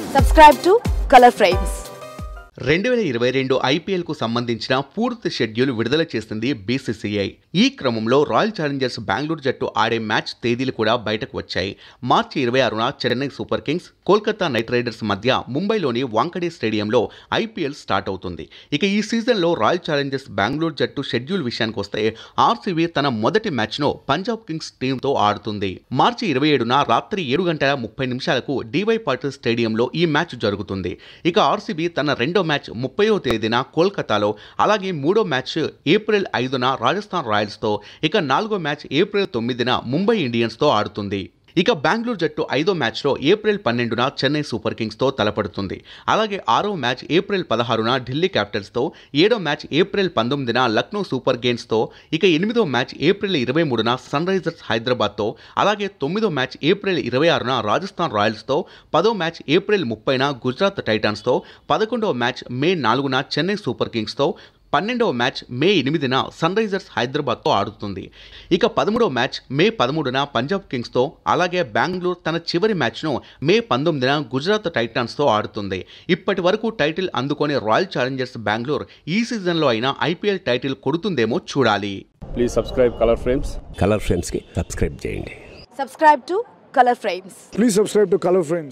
Subscribe to Color Frames. రెండు వేల ఇరవై రెండు ఐపీఎల్కు సంబంధించిన పూర్తి షెడ్యూల్ విడుదల చేసింది బీసీసీఐ ఈ క్రమంలో రాయల్ ఛాలెంజర్స్ బెంగళూరు జట్టు ఆడే మ్యాచ్ తేదీలు కూడా బయటకు వచ్చాయి మార్చి ఇరవై ఆరున Chennai Super Kings Kolkata Knight Riders మధ్య ముంబైలోని వాంకడే స్టేడియంలో ఐపీఎల్ స్టార్ట్ అవుతుంది ఇక ఈ సీజన్లో రాయల్ ఛాలెంజర్స్ బెంగళూరు జట్టు షెడ్యూల్ విషయానికి వస్తే ఆర్సీబీ తన మొదటి మ్యాచ్ను పంజాబ్ కింగ్స్ టీంతో ఆడుతుంది మార్చి ఇరవై ఏడున రాత్రి ఏడు గంటల ముప్పై నిమిషాలకు డివై పాటిల్ స్టేడియంలో ఈ మ్యాచ్ జరుగుతుంది ఇక ఆర్సీబీ తన రెండో మ్యాచ్ ముప్పయో తేదీన కోల్కతాలో అలాగే మూడో మ్యాచ్ ఏప్రిల్ ఐదున రాజస్థాన్ రాయల్స్తో ఇక నాలుగో మ్యాచ్ ఏప్రిల్ తొమ్మిదిన ముంబై ఇండియన్స్తో ఆడుతుంది ఇక బెంగళూరు జట్టు ఐదో మ్యాచ్లో ఏప్రిల్ పన్నెండున చెన్నై సూపర్ కింగ్స్తో తలపడుతుంది అలాగే ఆరో మ్యాచ్ ఏప్రిల్ పదహారున ఢిల్లీ క్యాపిటల్స్తో ఏడో మ్యాచ్ ఏప్రిల్ పంతొమ్మిదిన లక్నో సూపర్ గేమ్స్తో ఇక ఎనిమిదో మ్యాచ్ ఏప్రిల్ ఇరవై మూడున సన్ రైజర్స్ హైదరాబాద్తో అలాగే తొమ్మిదో మ్యాచ్ ఏప్రిల్ ఇరవై ఆరున రాజస్థాన్ రాయల్స్తో పదో మ్యాచ్ ఏప్రిల్ ముప్పైన గుజరాత్ టైటాన్స్తో పదకొండవ మ్యాచ్ మే నాలుగున చెన్నై సూపర్ కింగ్స్తో పన్నెండవ మ్యాచ్ మే ఎనిమిదిన సన్ రైజర్స్ హైదరాబాద్తో ఆడుతుంది ఇక పదమూడవ మ్యాచ్ మే పదమూడున పంజాబ్ కింగ్స్తో అలాగే బెంగళూరు తన చివరి మ్యాచ్ను మే పంతొమ్మిదిన గుజరాత్ టైటాన్స్తో ఆడుతుంది ఇప్పటి వరకు టైటిల్ అందుకొని రాయల్ ఛాలెంజర్స్ బెంగళూరు ఈ సీజన్లో అయినా ఐపీఎల్ టైటిల్ కొడుతుందేమో చూడాలి please subscribe Colour Frames Colour ఫ్రేమ్స్కి సబ్స్క్రైబ్ చేయండి Subscribe to Color Frames. Please subscribe to Color Frames.